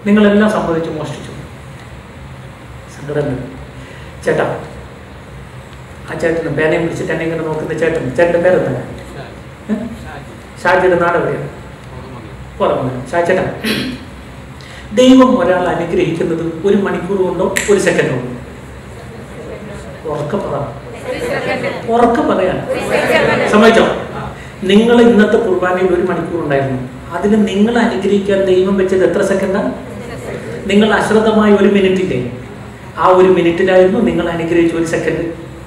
നിങ്ങളെല്ലാം സമ്മതിച്ച് മോഷ്ടിച്ചു സങ്കടമുണ്ട് ചേട്ടാ ആ ചേട്ടന് പേനയും പിടിച്ചിട്ട് എന്നെ ഇങ്ങനെ നോക്കുന്ന ചേട്ടൻ ചേട്ടൻ്റെ പേരെന്താ ഏ? ഷാജിയുടെ നാട് എവിടെയാണ് പുറമെ ഷാജേട്ടാ ദൈവം ഒരാൾ അനുഗ്രഹിക്കുന്നത് ഒരു മണിക്കൂർ കൊണ്ടോ ഒരു സെക്കൻഡ് കൊണ്ടോ ഉറക്ക പറ ഉറക്ക പറയാൻ സമ്മതിച്ചോ നിങ്ങൾ ഇന്നത്തെ കുർബാനയിൽ ഒരു മണിക്കൂർ ഉണ്ടായിരുന്നു അതിന് നിങ്ങൾ അനുഗ്രഹിക്കാൻ ദൈവം വെച്ചത് എത്ര സെക്കൻഡാണ് നിങ്ങൾ അശ്രദ്ധമായ ഒരു മിനിറ്റില്ലേ ആ ഒരു മിനിറ്റിലായിരുന്നു നിങ്ങൾ അനുഗ്രഹിച്ച ഒരു സെക്കൻഡ്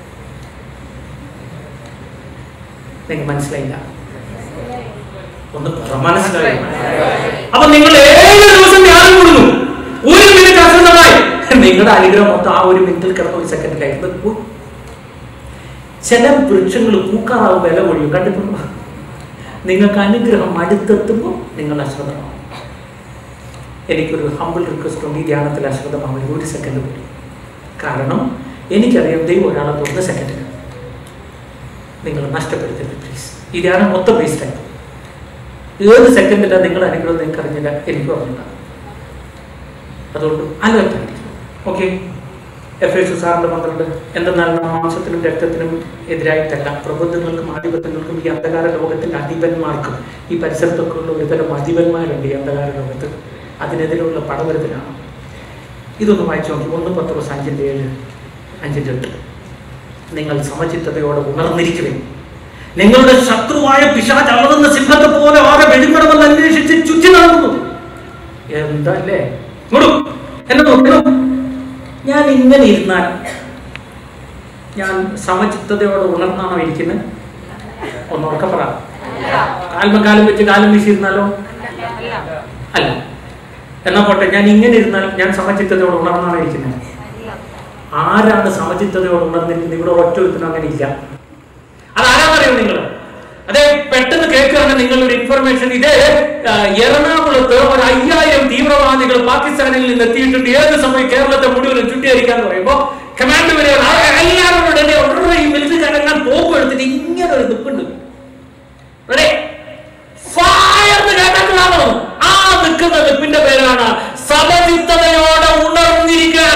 നിങ്ങൾക്ക് മനസ്സിലായില്ല ഒന്ന് പറ മനസ്സിലായി അപ്പൊ നിങ്ങൾ ഏഴ് ദിവസം ധ്യാനം കൂടുന്നു ഒരു മിനിറ്റ് അശ്രദ്ധമായി നിങ്ങളുടെ അനുഗ്രഹം മൊത്തം ആ ഒരു മിനിറ്റിൽ കിടന്ന ഒരു സെക്കൻഡിലായിരുന്നു പോയി. ചില വൃക്ഷങ്ങൾ പൂക്കാറാവും വില കൊഴിയും കണ്ടിട്ടുണ്ടോ നിങ്ങൾക്ക് അനുഗ്രഹം അടുത്തെത്തുമ്പോൾ നിങ്ങൾ അശ്രദ്ധമാവും എനിക്കൊരു ഹമ്പിൾ റിക്വസ്റ്റ് ഉണ്ട് ഈ ധ്യാനത്തിൽ അശ്രദ്ധമാവും ഒരു സെക്കൻഡ് പോലും കാരണം എനിക്കറിയാം ദൈവം ഒരാളെ തൊടുന്ന സെക്കൻഡിൽ നിങ്ങൾ നഷ്ടപ്പെടുത്തരുത് പ്ലീസ് ഈ ധ്യാനം മൊത്തം വേസ്റ്റായി ഏത് സെക്കൻഡിലാണ് നിങ്ങൾ അനുഗ്രഹം നിങ്ങൾക്ക് അറിഞ്ഞില്ല എനിക്ക് അറിഞ്ഞില്ല അതുകൊണ്ട് അലർട്ടായിരിക്കും ഓക്കെ എഫ് എസ് സാറിന്റെ പന്ത്രണ്ട് എന്തെന്നാൽ മാംസത്തിനും രക്തത്തിനും എതിരായിട്ടല്ല പ്രബന്ധങ്ങൾക്കും ആധിപത്യങ്ങൾക്കും ഈ അന്ധകാര ലോകത്തിന്റെ അധിപന്മാർക്കും ഈ പരിസരത്തൊക്കെ ഉള്ള ഒരുതരം അധിപന്മാരുണ്ട് ഈ അന്ധകാര ലോകത്ത് അതിനെതിരെയുള്ള പടവരുതലാണ് ഇതൊന്ന് വായിച്ചു നോക്കി ഒന്ന് പത്ത് ദിവസം അഞ്ചിൻ്റെ ഏഴ് അഞ്ചിൻ്റെ എട്ട് നിങ്ങൾ സമചിത്തതയോടെ ഉണർന്നിരിക്കുവേ നിങ്ങളുടെ ശത്രുവായ പിശാച് അളവുന്ന സിംഹത്തെ പോലെ ആരെ വെടിമണമെന്ന് അന്വേഷിച്ച് ചുറ്റി നടന്നു എന്താ അല്ലേ ഇങ്ങോട്ടും എന്നെ നോക്കണം ഞാൻ ഇങ്ങനെ ഇരുന്നാൽ ഞാൻ സമചിത്തതയോടെ ഉണർന്നാണോ ഇരിക്കുന്നത് ഒന്ന് ഉറക്കം പറ കാൽമ കാലം വെച്ച് കാലം വീശിയിരുന്നാലോ അല്ല എന്നാ പോട്ടെ ഞാൻ ഇങ്ങനെ ഇരുന്നാലും ഞാൻ സമചിത്തതയോടെ ഉണർന്നാണോ ഇരിക്കുന്നത് ആരാണ് സമചിത്തതയോടെ ഉണർന്നിരിക്കുന്നത് ഇവിടെ ഒറ്റ ഒരുത്തിനും അങ്ങനെ ഇല്ല അതാരാന്നറിയോ നിങ്ങൾ അതെ പെട്ടെന്ന് കേൾക്കുകയാണ് നിങ്ങൾ ഒരു ഇൻഫർമേഷൻ ഇത് ആ, എറണാകുളത്ത് ഒരു അയ്യായിരം തീവ്രവാദികൾ പാകിസ്ഥാനിൽ നിന്ന് എത്തിയിട്ടുണ്ട് ഏത് സമയം കേരളത്തെ മുഴുവനും ചുറ്റിയരിക്കാന്ന് പറയുമ്പോ കമാൻഡ് വരികയാണ് ആ, എല്ലാവരും ഉടനെ ഉടനെ ഈ മിലിറ്ററിക്കാരെല്ലാം പോകും എടുത്തിട്ട് ഇങ്ങനെ ഒരു നിൽപ്പുണ്ട് Ready? Fire എന്ന് കേട്ടിട്ടുള്ളതാണോ? ആ നിൽക്കുന്ന നിൽപ്പിന്റെ പേരാണ് സമചിത്തതയോടെ ഉണർന്നിരിക്കാൻ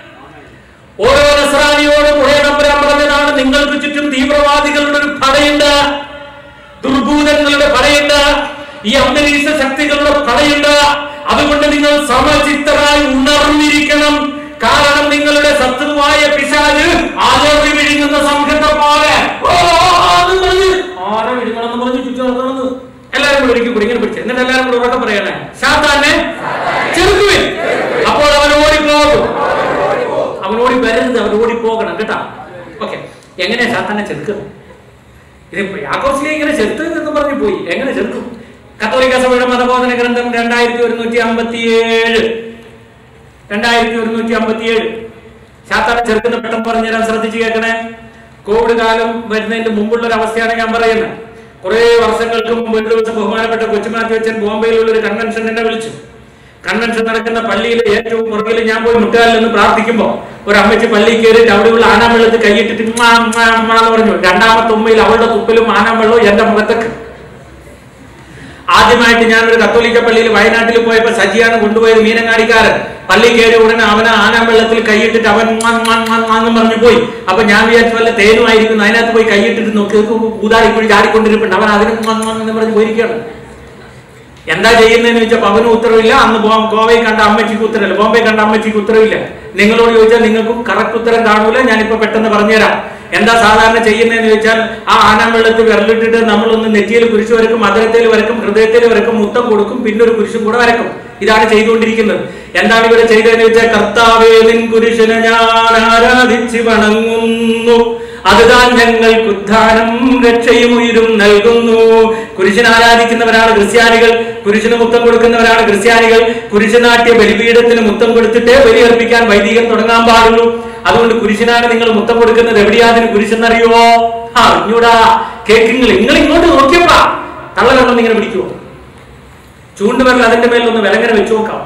ഓരോ നസ്രാനിയോടും ഒരേ നമ്പരാൻ പറഞ്ഞതാണ് നിങ്ങൾക്ക് ചുറ്റും തീവ്രവാദികളുടെ ഒരു പടയുണ്ട് ദുർഭൂതങ്ങളുടെ പടയുണ്ട് ഈ അന്തരീക്ഷ ശക്തികളുടെ പടയുണ്ട് അതുകൊണ്ട് നിങ്ങൾ സമചിത്തരായി ഉണർന്നിരിക്കണം കാരണം നിങ്ങളുടെ ശത്രുവായ പിശാല് അലറി വിഴുങ്ങുന്ന സംഘത്തെ പോലെ ഓ, എന്ന് പറഞ്ഞ് ആരെ വിഴുങ്ങണമെന്ന് പറഞ്ഞ് ചുറ്റും നടക്കണമെന്ന് എല്ലാരും കൂടെ ഒരിക്കൽ കൂടി ഇങ്ങനെ പിടിച്ചു എന്നിട്ട് എല്ലാരും കൂടെ ഉറക്കെ പറയണേ സാത്താനെ ചെറുക്കുവിൻ അപ്പോൾ അവൻ ഓടിപ്പോകും അവൻ ഓടി വരരുത് അവൻ ഓടി പോകണം കേട്ടാ ഓക്കെ എങ്ങനെയാ സാത്താനെ ചെറുക്കുന്നത് ഇത് യാക്കോസിലെ ഇങ്ങനെ ചെറുത്ത് എന്ന് പറഞ്ഞു പോയി എങ്ങനെ ചെറുക്കും കത്തോലിക്ക സഭയുടെ മതബോധന ഗ്രന്ഥം രണ്ടായിരത്തി ഒരുന്നൂറ്റി അമ്പത്തി ഏഴ് രണ്ടായിരത്തി ഒരുന്നൂറ്റി അമ്പത്തി ഏഴ് ശാത്താനെ ചെറുക്കുന്ന പെട്ടെന്ന് പറഞ്ഞുതരാൻ ശ്രദ്ധിച്ച് കേൾക്കണേ കോവിഡ് കാലം വരുന്നതിന്റെ മുമ്പുള്ള ഒരു അവസ്ഥയാണ് ഞാൻ പറയുന്നത് കുറെ വർഷങ്ങൾക്ക് മുമ്പ് ഒരു ദിവസം ബഹുമാനപ്പെട്ട കൊച്ചുമാറ്റി വെച്ചൻ ബോംബെയിലുള്ള ഒരു കൺവെൻഷൻ എന്നെ വിളിച്ചു കൺവെൻഷൻ നടക്കുന്ന പള്ളിയിലെ ഏറ്റവും പുറകിൽ ഞാൻ പോയി മുട്ടുകാലിൽ നിന്ന് പ്രാർത്ഥിക്കുമ്പോൾ ഒരു അമ്മച്ചി പള്ളി കയറിയിട്ട് അവിടെയുള്ള ആനാമ്പെള്ളത്തിൽ കൈയിട്ടിട്ട് ഉമ്മാ, ഉമ്മാ, ഉമ്മാ എന്ന് പറഞ്ഞു രണ്ടാമത്തെ ഉമ്മയിൽ അവളുടെ തുപ്പലും ആനാമ്പെള്ളവും എന്റെ മുഖത്തേക്ക് ആദ്യമായിട്ട് ഞാൻ ഒരു കത്തോലിക്ക പള്ളിയിൽ വയനാട്ടിൽ പോയപ്പോ സജിയാണ് കൊണ്ടുപോയത് മീനങ്ങാടിക്കാരൻ പള്ളി കയറി ഉടനെ അവന് ആനാമ്പെള്ളത്തിൽ കൈയിട്ടിട്ട് അവൻ ഉമ്മാ, ഉമ്മാ, ഉമ്മാ, ഉമ്മാ എന്ന് പറഞ്ഞു പോയി അപ്പൊ ഞാൻ വിചാരിച്ചു വല്ല തേനുമായിരിക്കുന്നു അതിനകത്ത് പോയി കൈയിട്ടിട്ട് നോക്കി ഊതാടിക്കുഴി ചാടിക്കൊണ്ടിരിപ്പുണ്ട് അവൻ അതിന് ഉമ്മാ, ഉമ്മാ എന്ന് പറഞ്ഞ് പോയിരിക്കുകയാണ് എന്താ ചെയ്യുന്നതെന്ന് ചോദിച്ചപ്പോ അവന് ഉത്തരവില്ല അന്ന് ബോ- ഗോവയിൽ കണ്ട അമ്മച്ചിക്ക് ഉത്തരവില്ല ബോംബെ കണ്ട അമ്മച്ചിക്ക് ഉത്തരവില്ല നിങ്ങളോട് ചോദിച്ചാൽ നിങ്ങൾക്കും കറക്റ്റ് ഉത്തരം കാണൂല ഞാനിപ്പോ പെട്ടെന്ന് പറഞ്ഞുതരാം എന്താ സാധാരണ ചെയ്യുന്നതെന്ന് ചോദിച്ചാൽ ആ ആനാമ്പെള്ളത്തിൽ വിരലിട്ടിട്ട് നമ്മളൊന്ന് നെറ്റിയിൽ കുരിശ് വരക്കും മധുരത്തിൽ വരക്കും ഹൃദയത്തിൽ വരക്കും മുത്തം കൊടുക്കും പിന്നെ ഒരു കുരിശും കൂടെ വരക്കും ഇതാണ് ചെയ്തുകൊണ്ടിരിക്കുന്നത് എന്താണ് ഇവിടെ ചെയ്തതെന്ന് വെച്ചാൽ കർത്താവേ നിൻ കുരിശിനെ ഞാൻ ആരാധിച്ച് വണങ്ങുന്നു അതുതാൻ ഞങ്ങൾക്ക് ഉദ്ധാനം രക്ഷയും ഉയരും നൽകുന്നു കുരിശിനെ ആരാധിക്കുന്നവരാണ് ക്രിസ്ത്യാനികൾ കുരിശിന് മുത്തം കൊടുക്കുന്നവരാണ് ക്രിസ്ത്യാനികൾ കുരിശുനാട്യ ബലിപീഠത്തിന് മുത്തം കൊടുത്തിട്ടേ ബലിയർപ്പിക്കാൻ വൈദികൻ തുടങ്ങാൻ പാടുള്ളൂ അതുകൊണ്ട് കുരിശിനാണ് നിങ്ങൾ മുത്തം കൊടുക്കുന്നത് എവിടെയാതിന് കുരിശെന്നറിയോ ആ അറിഞ്ഞൂടാ കേക്കിങ്ങൾ നിങ്ങൾ ഇങ്ങോട്ട് നോക്കിയപ്പാ തള്ളവെള്ളം ഇങ്ങനെ പിടിക്കുവോ ചൂണ്ടുവിരൽ അതിന്റെ മേൽ ഒന്ന് വിലങ്ങനെ വെച്ചു നോക്കാം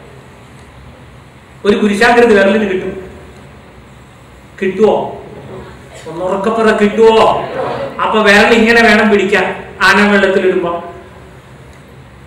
ഒരു കുരിശാകൃതി വിരലിന് കിട്ടും കിട്ടുവോ ഒന്നുറക്കപ്പുറ കിട്ടുവോ അപ്പൊ വിരൽ ഇങ്ങനെ വേണം പിടിക്കാൻ ആന വെള്ളത്തിലിടുമ്പോ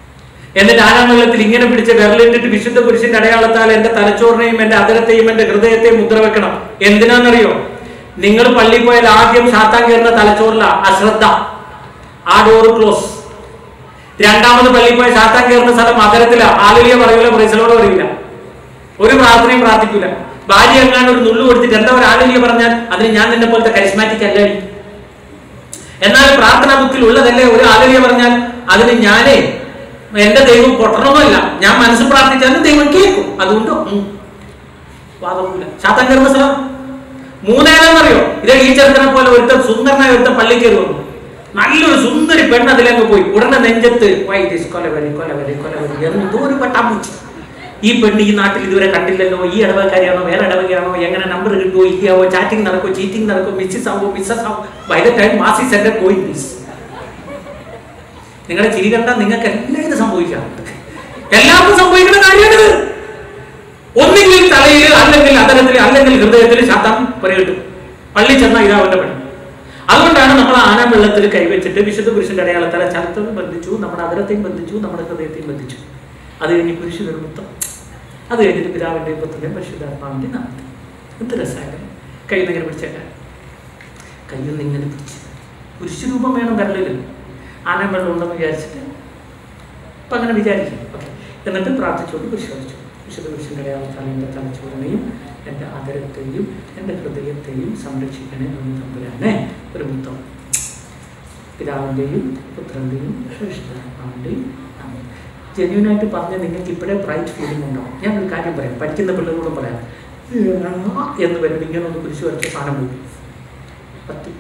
എന്നിട്ട് ആറാം വെള്ളത്തിൽ ഇങ്ങനെ പിടിച്ച വിരലിട്ടിട്ട് വിശുദ്ധ പുരുഷന്റെ അടയാളത്താൽ എന്റെ തലച്ചോറിനെയും എന്റെ അതരത്തെയും എന്റെ ഹൃദയത്തെയും മുദ്ര വെക്കണം എന്തിനാണെന്നറിയോ നിങ്ങൾ പള്ളിയിൽ പോയാൽ ആദ്യം ശാത്താൻ കയറുന്ന തലച്ചോറില അശ്രദ്ധ ആ ഡോറ് ക്ലോസ് രണ്ടാമത് പള്ളിയിൽ പോയ ശാത്താൻ കയറുന്ന സ്ഥലം അതരത്തില ആലുലിയ പറയൂല പ്രൈസലോട് പറയൂല ഒരു പ്രാർത്ഥനയും പ്രാർത്ഥിക്കൂല ഭാര്യ എങ്ങാണ്ട് ഒരു നുള്ളു കൊടുത്തിട്ട് എന്താ ഒരു ആലുലിയ പറഞ്ഞാൽ അതിന് ഞാൻ നിന്നെ പോലത്തെ കരിസ്മാറ്റിക് അല്ലടി എന്നാൽ പ്രാർത്ഥനാ ബുക്കിൽ ഉള്ളതല്ലേ ഒരു ആലുലിയ പറഞ്ഞാൽ അതിന് ഞാനേ എന്റെ ദൈവം പൊട്ടണമല്ല ഞാൻ മനസ്സ് പ്രാർത്ഥിച്ചാലും ദൈവം കേൾക്കും അതുകൊണ്ട് ഉം. വാദമില്ല ശാത്താൻ കയറുന്ന സ്ഥലം മൂന്നേലെന്നറിയോ ഇതേ ഈ ചെറുക്കനെ പോലെ ഒരുത്തൻ സുന്ദരനായ ഒരുത്തൻ പള്ളി കയറി വന്നു നല്ലൊരു സുന്ദരി പെണ്ണ് അതിലങ്ങ് പോയി ഉടനെ നെഞ്ചത്ത് വൈറ്റ് കൊലവരി കൊലവരി കൊലവരി എന്തോ ഒരു പട്ടാമ്പൂച്ചി ഈ പെണ്ണ് ഈ നാട്ടിൽ ഇതുവരെ കണ്ടില്ലല്ലോ ഈ ഇടവക്കാരിയാണോ വേറെ ഇടവകയാണോ എങ്ങനെ നമ്പർ കിട്ടുമോ ഇല്ലയോ ചാറ്റിംഗ് നടക്കോ ചീറ്റിംഗ് നടക്കോ മിസ്സസ് ആവോ മിസ്സസ് ആവോ ബൈ ദ ടൈം മാസി സെന്റർ ഗോയിങ് പ്ലീസ് നിങ്ങളുടെ ചിരി കണ്ടാൽ നിങ്ങൾക്ക് എല്ലാം ഇത് സംഭവിക്കാം എല്ലാവർക്കും സംഭവിക്കുന്ന കാര്യമാണിത് ഒന്നെങ്കിൽ തലയിൽ അല്ലെങ്കിൽ അതരത്തിൽ അല്ലെങ്കിൽ ഹൃദയത്തിൽ ശാത്താൻ പറയട്ടും പള്ളി ചെന്ന ഇതാ അവന്റെ പണി അതുകൊണ്ടാണ് നമ്മൾ ആന വെള്ളത്തിൽ കൈവച്ചിട്ട് വിശുദ്ധ പുരുഷന്റെ അടയാളത്താലെ ചലത്തവും ബന്ധിച്ചു നമ്മുടെ അതരത്തെയും ബന്ധിച്ചു നമ്മുടെ ഹൃദയത്തെയും ബന്ധിച്ചു അത് കഴിഞ്ഞ് പുരുഷൻ ഒരു മുത്തം അത് കഴിഞ്ഞിട്ട് പിതാവിന്റെയും പുത്രന്റെയും പരിശുദ്ധാത്മാവിന്റെ നാമത്തിൽ എന്ത് രസമായിട്ട് കൈ ഇങ്ങനെ പിടിച്ചേക്കാൻ കയ്യിൽ നിന്ന് ഇങ്ങനെ പിടിച്ച് പുരുഷരൂപം വേണം വിരലിൽ ആന വെള്ളം ഉണ്ടെന്ന് വിചാരിച്ചിട്ട് അപ്പൊ അങ്ങനെ വിചാരിക്കും ഓക്കെ എന്നിട്ട് പ്രാർത്ഥിച്ചുകൊണ്ട് വിശ്വസിച്ചു വിശുദ്ധ പുരുഷന്റെ അടയാളത്താൽ എൻ്റെ തലച്ചോറിനെയും എൻ്റെ ആദരത്തെയും എൻ്റെ ഹൃദയത്തെയും സംരക്ഷിക്കണേ എന്ന് തമ്പുരാനെ ഒരു മുത്തം പിതാവിൻ്റെയും പുത്രൻ്റെയും പരിശുദ്ധാത്മാവിൻ്റെയും നാമത്തിൽ ജെന്യൂനായിട്ട് പറഞ്ഞ നിങ്ങൾക്ക് ഇപ്പോഴേ ബ്രൈറ്റ് ഫീലിംഗ് ഉണ്ടാവും ഞാൻ ഒരു കാര്യം പറയാം പഠിക്കുന്ന പിള്ളേരോടും പറയാം എന്ന് വരുമ്പോൾ ഇങ്ങനെ ഒന്ന് കുരിശ് വരച്ച സാധനം പോയി പറ്റി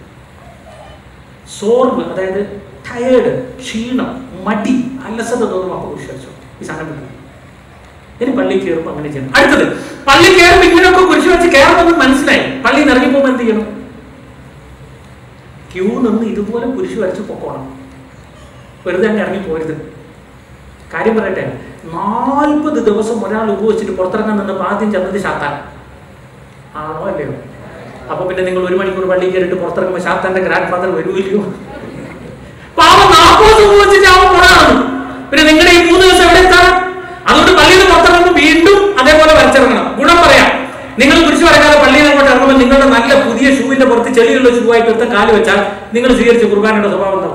സോർവ് അതായത് ടയേർഡ് ക്ഷീണം മടി അലസത തോന്നുമ്പോൾ അപ്പോൾ കുരിശ് വരച്ചു ഈ സാധനം വിട്ടു ഇനി പള്ളി കയറുമ്പോൾ അങ്ങനെ ചെയ്യണം അടുത്തത് പള്ളി കയറുമ്പോൾ ഇങ്ങനെയൊക്കെ കുരിശ് വെച്ച് കയറുമെന്ന് മനസ്സിലായി പള്ളി ഇറങ്ങി പോകുമ്പോൾ എന്ത് ചെയ്യണം ക്യൂ നിന്ന് ഇതുപോലെ കുരിശ് വരച്ച് പൊക്കോണം വെറുതെ അങ്ങ് ഇറങ്ങി പോരുത് കാര്യം പറയട്ടെ നാൽപ്പത് ദിവസം ഒരാൾ ഉപയോഗിച്ചിട്ട് പുറത്തിറങ്ങാൻ നിന്നപ്പോൾ ആദ്യം ചെന്നത് ശാത്താൻ ആണോ അല്ലയോ അപ്പൊ പിന്നെ നിങ്ങൾ ഒരു മണിക്കൂർ പള്ളി കയറിയിട്ട് പുറത്തിറങ്ങുമ്പോൾ ശാത്താന്റെ ഗ്രാൻഡ് ഫാദർ വരുമില്ലയോ പാവം നാൽപ്പത് ദിവസം ഉപയോഗിച്ചിട്ട് അവൻ പോണാണ് പിന്നെ നിങ്ങളുടെ ഈ മൂന്ന് ദിവസം എവിടെ എത്താൻ അതുകൊണ്ട് പള്ളിയിൽ നിന്ന് പുറത്തിറങ്ങുമ്പോൾ വീണ്ടും അതേപോലെ വരച്ചിറങ്ങണം ഗുണം പറയാം നിങ്ങൾ കുരിശ് വരക്കാതെ പള്ളിയിൽ നിന്ന് അങ്ങോട്ട് ഇറങ്ങുമ്പോൾ നിങ്ങളുടെ നല്ല പുതിയ ഷൂവിന്റെ പുറത്ത് ചെളിയുള്ള ഷൂ ആയിട്ട് ഒത്ത കാല് വെച്ചാൽ നിങ്ങൾ സ്വീകരിച്ച കുർബാനയുടെ സ്വഭാവം എന്താ